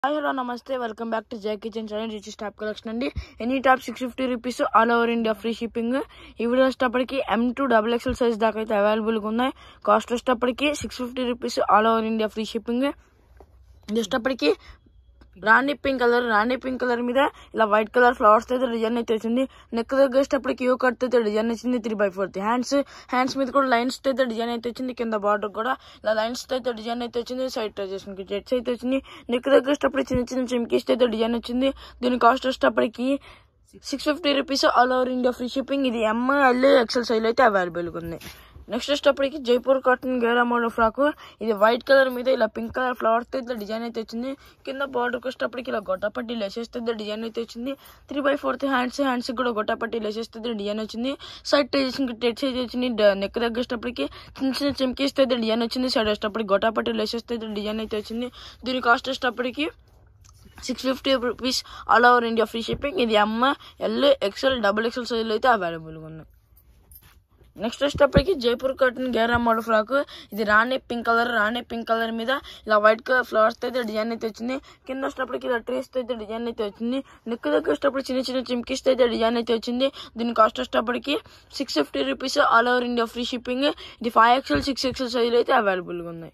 Hi hello నమస్తే welcome back to Jai kitchen channel rich top collection అండి any top six fifty rupees all over India free shipping ఈ video వచ్చేటప్పటికి M two double XL size దాకా అయితే అవైలబుల్గా ఉన్నాయి cost వచ్చేటప్పటికి six fifty rupees all over India free shipping ఇది వచ్చేటప్పటికి rani pink colour rani pink colour మీద ఇలా వైట్ కలర్ ఫ్లవర్స్ అయితే డిజైన్ అయితే వచ్చింది నెక్ దగ్గర వచ్చేటప్పటికి యూ కట్ అయితే డిజైన్ వచ్చింది three by fourth hands hands మీద కూడా లైన్స్ అయితే డిజైన్ అయితే వచ్చింది కింద బార్డర్ కూడా ఇలా లైన్స్ అయితే డిజైన్ అయితే వచ్చింది సైడ్ ట్రజెస్కి జెట్స్ అయితే వచ్చింది నెక్ దగ్గర వచ్చేటప్పుడు చిన్న చిన్న చిమ్కీస్ అయితే డిజైన్ వచ్చింది దీని కాస్ట్ వచ్చేటప్పటికి six fifty rupees all over India free shipping ఇది ఎంఎల్ ఎక్సెల్ సైజ్ అయితే అవైలబుల్గా ఉంది నెక్స్ట్ వచ్చేటప్పటికి Jaipur cotton ghera model frock ఇది వైట్ కలర్ మీద ఇలా పింక్ కలర్ ఫ్లవర్స్ తో ఇట్లా డిజైన్ అయితే వచ్చింది కింద బార్డర్కి వచ్చేటప్పటికి ఇలా గొట్టపట్టి లెసెస్ తో డిజైన్ అయితే వచ్చింది three by fourth hands hands కూడా గొట్టపట్టి లెసెస్ తో డిజైన్ వచ్చింది సైడ్ టేషన్ టెట్స్ అయితే వచ్చింది నెక్ దగ్గర వచ్చేటప్పటికి చిన్న చిన్న చెమ్కీస్ అయితే డిజైన్ వచ్చింది సైడ్ వచ్చేటప్పటికి గొట్టపట్టి లెసెస్ తో డిజైన్ అయితే వచ్చింది దీని కాస్ట్ వచ్చేటప్పటికి six fifty rupees all over India free shipping ఇది అమ్మ ఎల్ ఎక్సెల్ డబుల్ ఎక్సెల్ సైజులో అయితే అవైలబుల్గా ఉన్నాయి నెక్స్ట్ వచ్చేటప్పటికి Jaipur cotton ghera model frock ఇది rani pink colour rani pink colour మీద ఇలా వైట్ కలర్ ఫ్లవర్స్ అయితే డిజైన్ అయితే వచ్చింది కింద వచ్చేటప్పటికి ఇలా ట్రీస్ అయితే డిజైన్ అయితే వచ్చింది నెక్ దగ్గర వచ్చేటప్పుడు చిన్న చిన్న చిమ్కిస్ అయితే డిజైన్ అయితే వచ్చింది దీని కాస్ట్ వచ్చేటప్పటికి six fifty rupees all over India free shipping ఇది ఫైవ్ ఎక్స్ఎల్ సిక్స్ ఎక్స్ఎల్ సైజులు అయితే అవైలబుల్గా ఉన్నాయి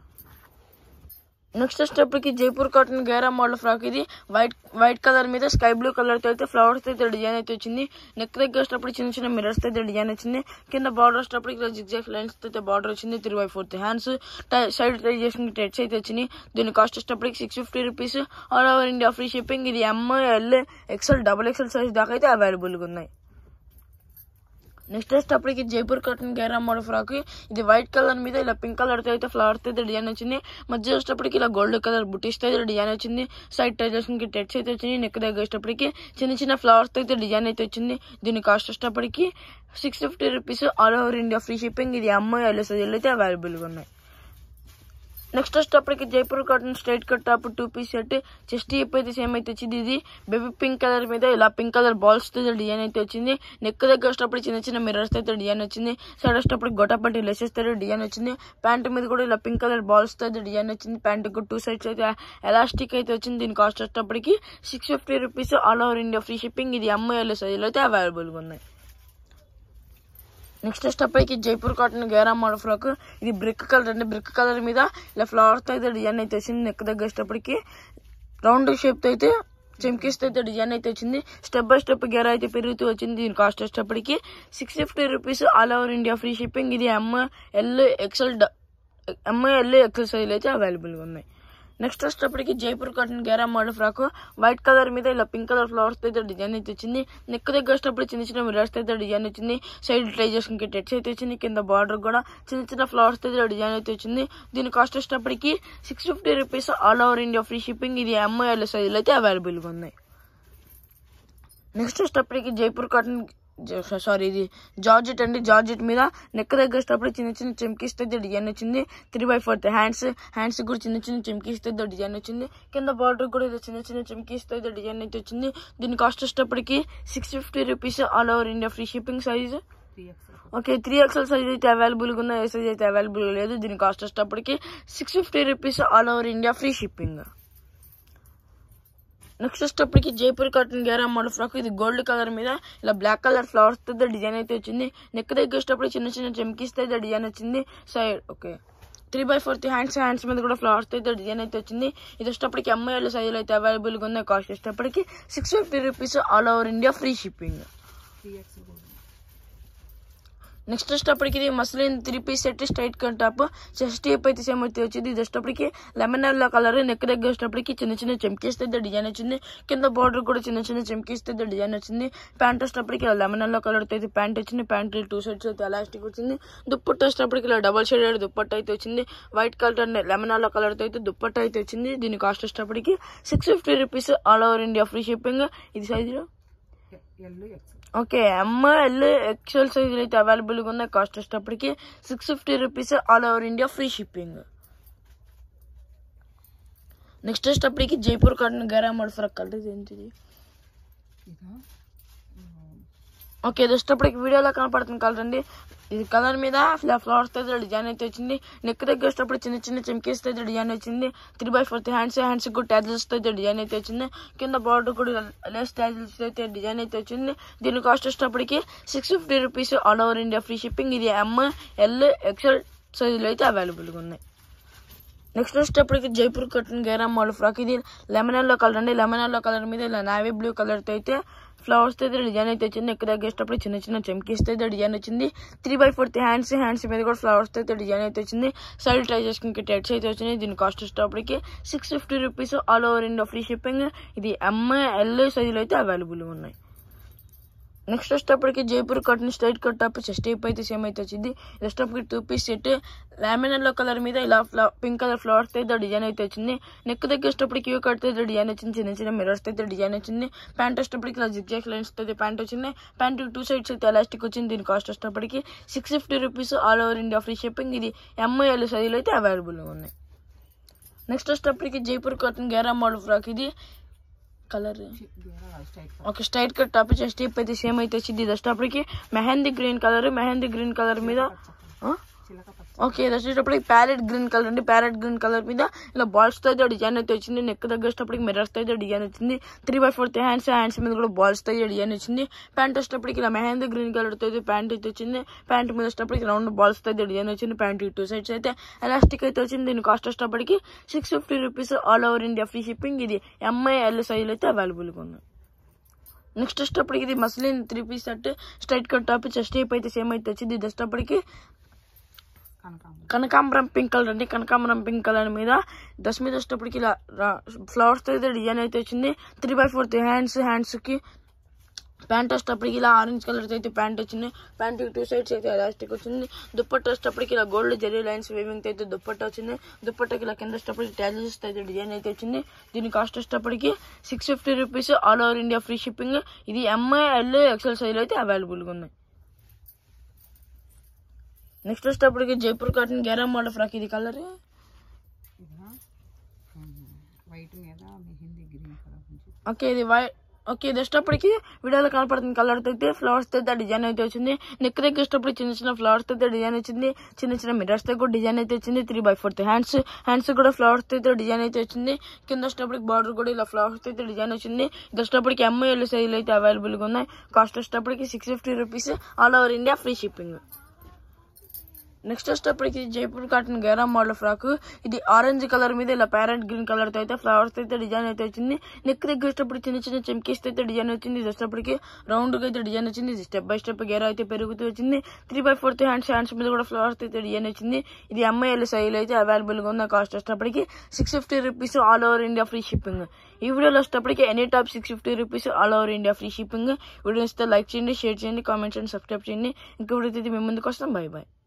నెక్స్ట్ వచ్చేటప్పటికి Jaipur cotton ghera model frock ఇది వైట్ వైట్ కలర్ మీద స్కై బ్లూ కలర్ తో అయితే ఫ్లవర్స్ అయితే డిజైన్ అయితే వచ్చింది నెక్ దగ్గర వచ్చేటప్పుడు చిన్న చిన్న మిరర్స్ అయితే డిజైన్ వచ్చింది కింద బార్డర్ వచ్చేటప్పటికి ఇలా జిగ్జాక్ లైన్స్ అయితే బార్డర్ వచ్చింది three by fourth hands side try చేసిన టెట్స్ అయితే వచ్చినాయి దీని కాస్ట్ వచ్చేటప్పటికి six fifty rupees all over India free shipping ఇది M L XL double XL size దాకా అయితే అవైలబుల్గా ఉన్నాయి నెక్స్ట్ వచ్చేటప్పటికి Jaipur cotton ghera model frock ఇది వైట్ కలర్ మీద ఇలా పింక్ కలర్ తో అయితే ఫ్లవర్స్ అయితే డిజైన్ వచ్చింది మధ్య వచ్చేటప్పటికి ఇలా గోల్డ్ కలర్ బుటీస్ అయితే డిజైన్ వచ్చింది సైడ్ టైజర్స్ కి టెట్స్ అయితే వచ్చింది నెక్ దగ్గర వచ్చేటప్పటికి చిన్న చిన్న ఫ్లవర్స్ అయితే డిజైన్ అయితే వచ్చింది దీని కాస్ట్ వచ్చేటప్పటికి six fifty rupees all over India free shipping ఇది అమ్మాయి ఎల్ఎస్ఐలు అయితే అవైలబుల్గా ఉన్నాయి నెక్స్ట్ వచ్చేటప్పటికి Jaipur cotton straight cut top two piece set chest hip అయితే సేమ్ అయితే వచ్చింది ఇది బేబీ పింక్ కలర్ మీద ఇలా పింక్ కలర్ బాల్స్ తో డిజైన్ అయితే వచ్చింది నెక్ దగ్గర వచ్చేటప్పుడు చిన్న చిన్న మిర్రర్స్ అయితే డిజైన్ వచ్చింది సైడ్ వచ్చేటప్పుడు గొట్టపట్టి లెసెస్ తో డిజైన్ వచ్చింది ప్యాంట్ మీద కూడా ఇలా పింక్ కలర్ బాల్స్ తో డిజైన్ వచ్చింది ప్యాంట్ కు టూ సైడ్స్ అయితే ఎలాస్టిక్ అయితే వచ్చింది దీని కాస్ట్ వచ్చేటప్పటికి six fifty rupees all over India free shipping ఇది ఎంఐఎల్ సైజులో అయితే అవైలబుల్గా ఉన్నాయి నెక్స్ట్ వచ్చేటప్పటికి Jaipur cotton ghera model frock ఇది బ్రిక్ కలర్ అండి బ్రిక్ కలర్ మీద ఇలా ఫ్లవర్స్ తో అయితే డిజైన్ అయితే వచ్చింది నెక్ దగ్గర వచ్చేటప్పటికి రౌండ్ షేప్ తో అయితే చెంకిస్ అయితే డిజైన్ అయితే వచ్చింది స్టెప్ బై స్టెప్ గేరా అయితే పెరుగుతూ వచ్చింది దీని కాస్ట్ వచ్చేటప్పటికి six fifty rupees all over India free shipping ఇది M L XL M L XL size అయితే అవైలబుల్గా ఉన్నాయి నెక్స్ట్ వచ్చేటప్పటికి Jaipur cotton ghera model frock white colour మీద ఇలా పింక్ కలర్ ఫ్లవర్స్ అయితే డిజైన్ అయితే వచ్చింది నెక్ దగ్గర వచ్చేటప్పుడు చిన్న చిన్న మిరర్స్ అయితే డిజైన్ వచ్చింది సైడ్ ట్రై చేసుకుని టెట్స్ అయితే వచ్చింది కింద బార్డర్ కూడా చిన్న చిన్న ఫ్లవర్స్ అయితే డిజైన్ అయితే వచ్చింది దీని కాస్ట్ వచ్చేటప్పటికి six fifty rupees all over India free shipping ఇది ఎంఐఎల్ సైజులో అయితే అవైలబుల్గా ఉన్నాయి నెక్స్ట్ వచ్చేటప్పటికి జైపూర్ కాటన్ సారీ ఇది జార్జెట్ అండి జార్జెట్ మీద నెక్ దగ్గర వచ్చేటప్పుడు చిన్న చిన్న చెమ్కీస్ అయితే డిజైన్ వచ్చింది three by fourth hands hands కూడా చిన్న చిన్న చెమ్కీస్ అయితే డిజైన్ వచ్చింది కింద బార్డర్ కూడా ఇది చిన్న చిన్న చెమ్కీస్ అయితే డిజైన్ అయితే వచ్చింది దీని కాస్ట్ వచ్చేటప్పటికి six fifty rupees all over India free shipping size okay three XL size అయితే అవైలబుల్గా ఉన్న ఏ సైజ్ అయితే అవైలబుల్ లేదు దీని కాస్ట్ వచ్చేటప్పటికి six fifty rupees all over India free shipping next వచ్చేటప్పటికి Jaipur cotton ghera model frock ఇది గోల్డ్ కలర్ మీద ఇలా బ్లాక్ కలర్ ఫ్లవర్స్ తో డిజైన్ అయితే వచ్చింది నెక్ దగ్గర వచ్చేటప్పుడు చిన్న చిన్న చెమ్కీస్ అయితే డిజైన్ వచ్చింది side okay three by fourth hands hands మీద కూడా ఫ్లవర్స్ అయితే డిజైన్ అయితే వచ్చింది ఇది వచ్చేటప్పటికి ఎంఐఎల్ సైజులో అయితే అవైలబుల్గా ఉన్నాయి కాస్ట్ వచ్చేటప్పటికి six fifty rupees all over India free shipping next వచ్చేటప్పటికి ఇది muslin three piece set straight cut top chest tape అయితే సేమ్ అయితే వచ్చింది ఇది వచ్చేటప్పటికి లెమన్ ఎల్లో కలర్ నెక్ దగ్గర వచ్చేటప్పటికి చిన్న చిన్న చెంకేస్తే డిజైన్ వచ్చింది కింద బార్డర్ కూడా చిన్న చిన్న చెంకేస్తే డిజైన్ వచ్చింది ప్యాంట్ వచ్చేటప్పటికి ఇలా లెమన్ ఎల్లో కలర్ అయితే ప్యాంట్ వచ్చింది ప్యాంట్ టూ సైడ్స్ అయితే ఎలాస్టిక్ వచ్చింది దుప్పట్టు వచ్చేటప్పటికి ఇలా డబల్ షేడెడ్ దుప్పట్టు అయితే వచ్చింది white colour lemon yellow colour తో అయితే దుప్పట్టు అయితే వచ్చింది దీని కాస్ట్ వచ్చేటప్పటికి six fifty rupees all over India free shipping ఇది సైజులో ఓకే ఎంఎల్ ఎక్సెల్ సైజులు అయితే అవైలబుల్గా ఉన్నాయి కాస్ట్ వచ్చేటప్పటికి six fifty rupees all over India free shipping next వచ్చేటప్పటికి Jaipur cotton ghera model frock colour ఏంటిది ఓకే ఇది వచ్చేటప్పటికి వీడియోలో కనపడుతుంది కలర్ అండి ఇది కలర్ మీద ఫ్లవర్స్ తో డిజైన్ అయితే వచ్చింది నెక్ దగ్గర వచ్చేటప్పుడు చిన్న చిన్న చెమ్కీస్ అయితే డిజైన్ వచ్చింది three by fourth hands hands కూడా ట్యాజిల్స్ తో అయితే డిజైన్ అయితే వచ్చింది కింద బార్డర్ కూడా లెస్ ట్యాజిల్స్ అయితే డిజైన్ అయితే వచ్చింది దీని కాస్ట్ వచ్చేటప్పటికి six fifty rupees all over India free shipping ఇది ఎం ఎల్ ఎక్సెల్ సైజులో అయితే అవైలబుల్గా ఉన్నాయి నెక్స్ట్ వచ్చేటప్పటికి Jaipur cotton ghera model frock ఇది లెమన్ ఎల్లో కలర్ అండి లెమన్ ఎల్లో కలర్ మీద ఇలా నావీ బ్లూ కలర్ తో అయితే ఫ్లవర్స్ తో అయితే డిజైన్ అయితే వచ్చింది ఎక్కడ తగ్గేటప్పుడు చిన్న చిన్న చెమ్కీస్ తో అయితే డిజైన్ వచ్చింది three by fourth hands hands మీద కూడా ఫ్లవర్స్ తో అయితే డిజైన్ అయితే వచ్చింది సైడ్ ట్రై చేసుకుని టెట్స్ అయితే వచ్చినాయి దీని కాస్ట్ వచ్చేటప్పటికి six fifty rupees all over India free shipping ఇది ఎం ఎల్ సైజులో అయితే అవైలబుల్ ఉన్నాయి నెక్స్ట్ వచ్చేటప్పటికి జైపూర్ కట్ని straight cut top chest type అయితే సేమ్ అయితే వచ్చింది వచ్చేటప్పటికి two piece set lemon yellow colour మీద ఇలా పింక్ కలర్ ఫ్లవర్స్ అయితే డిజైన్ అయితే వచ్చింది నెక్ దగ్గర వచ్చేటప్పటికి యూ కట్ అయితే డిజైన్ వచ్చింది చిన్న చిన్న మిరర్స్ అయితే డిజైన్ వచ్చింది ప్యాంట్ వచ్చేటప్పటికి ఇలా జిగ్ జాక్ లైన్స్ అయితే ప్యాంట్ వచ్చింది ప్యాంట్ టూ సైడ్స్ అయితే ఎలాస్టిక్ వచ్చింది దీని కాస్ట్ వచ్చేటప్పటికి six fifty rupees all over India free shipping ఇది ఎంఐఎల్ సైజులో అయితే అవైలబుల్ ఉన్నాయి నెక్స్ట్ వచ్చేటప్పటికి Jaipur cotton ghera model frock ఇది కలర్ ఒక straight cut top chest type అయితే సేమ్ అయితే వచ్చింది ఇది వచ్చేటప్పటికి mehndi green colour mehndi green colour మీద ఆ? ఓకే ఇది వచ్చేటప్పటికి ప్యారెట్ గ్రీన్ కలర్ అండి ప్యారెట్ గ్రీన్ కలర్ మీద ఇలా బాల్స్ తో అయితే డిజైన్ అయితే వచ్చింది నెక్ దగ్గర వచ్చేటప్పటికి మిర్రర్స్ తో అయితే డిజైన్ వచ్చింది three by fourth hands hands మీద కూడా బాల్స్ తో అయితే డిజైన్ వచ్చింది ప్యాంట్ వచ్చేటప్పటికి ఇలా మెహందీ గ్రీన్ కలర్ తో అయితే ప్యాంట్ అయితే వచ్చింది ప్యాంట్ మీద వచ్చేటప్పటికి రౌండ్ బాల్స్ తో అయితే డిజైన్ వచ్చింది ప్యాంట్ టూ సైడ్స్ అయితే ఎలాస్టిక్ అయితే వచ్చింది దీని కాస్ట్ వచ్చేటప్పటికి six fifty rupees all over India free shipping ఇది ఎంఐ ఎల్ సైజులు అయితే అవైలబుల్గా ఉంది నెక్స్ట్ వచ్చేటప్పటికి ఇది muslin three piece set straight cut top chest type అయితే సేమ్ అయితే వచ్చింది ఇది వచ్చేటప్పటికి కనకాంబరం పింక్ కలర్ అండి కనకాంబరం పింక్ కలర్ మీద దశ మీద వచ్చేటప్పటికి ఇలా ఫ్లవర్స్ తో అయితే డిజైన్ అయితే వచ్చింది three by fourth hands hands కి ప్యాంట్ వచ్చేటప్పటికి ఇలా ఆరెంజ్ కలర్ అయితే ప్యాంట్ వచ్చింది ప్యాంట్ టూ సైడ్స్ అయితే ఎలాస్టిక్ వచ్చింది దుప్పట్ట వచ్చేటప్పటికి ఇలా గోల్డ్ జెరీ లైన్స్ వేవింగ్ అయితే దుప్పట్ట వచ్చింది దుప్పట్టకి ఇలా కింద వచ్చేటప్పటికి ట్యాజెస్ అయితే డిజైన్ అయితే వచ్చింది దీని కాస్ట్ వచ్చేటప్పటికి six fifty rupees all over India free shipping ఇది ఎంఐ ఎల్ ఎక్సెల్ సైజ్ అయితే అవైలబుల్గా ఉన్నాయి నెక్స్ట్ వచ్చేటప్పటికి Jaipur cotton ghera model frock ఇది కలర్ వైట్ మీద మెహందీ గ్రీన్ కలర్ నుంచి ఓకే ఇది వై ఓకే ఇది వచ్చేటప్పటికి వీడియోలో కనపడుతుంది కలర్ అయితే ఫ్లవర్స్ అయితే డిజైన్ అయితే వచ్చింది నెక్ దగ్గర వచ్చేటప్పుడు చిన్న చిన్న ఫ్లవర్స్ అయితే డిజైన్ వచ్చింది చిన్న చిన్న మిరర్స్ తో కూడా డిజైన్ అయితే వచ్చింది three by fourth hands hands కూడా ఫ్లవర్స్ అయితే డిజైన్ అయితే వచ్చింది కింద వచ్చేటప్పటికి బార్డర్ కూడా ఇలా ఫ్లవర్స్ అయితే డిజైన్ వచ్చింది ఇది వచ్చేటప్పటికి ఎంఐఎల్ సైజులు అయితే అవైలబుల్ గా ఉన్నాయి కాస్ట్ వచ్చేటప్పటికి six fifty rupees all over India free shipping next వచ్చేటప్పటికి జైపూర్ కాటన్ గైరా మోడల్ ఫ్రాక్ ఇది ఆరెంజ్ కలర్ మీద ఇలా ప్యారెట్ గ్రీన్ కలర్ తో అయితే ఫ్లవర్స్ అయితే డిజైన్ అయితే వచ్చింది నెక్ దగ్గర వచ్చేటప్పుడు చిన్న చిన్న చెమ్కీస్ అయితే డిజైన్ వచ్చింది ఇది వచ్చేటప్పటికి రౌండ్ గా అయితే డిజైన్ వచ్చింది ఇది స్టెప్ బై స్టెప్ గేరా అయితే పెరుగుతూ వచ్చింది three by fourth hands hands మీద కూడా ఫ్లవర్స్ అయితే డిజైన్ వచ్చింది ఇది ఎంఐఎల్ సైజ్ అయితే అవైలబుల్ గా ఉంది కాస్ట్ వచ్చేటప్పటికి six fifty rupees all over India free shipping ఈ వీడియోలో వచ్చేటప్పటికి any top six fifty rupees all over India free shipping video ఇస్తే లైక్ చేయండి షేర్ చేయండి కామెంట్ చేయండి సబ్స్క్రైబ్ చేయండి ఇంకొకటి మీ ముందుకు వస్తాం బై బాయ్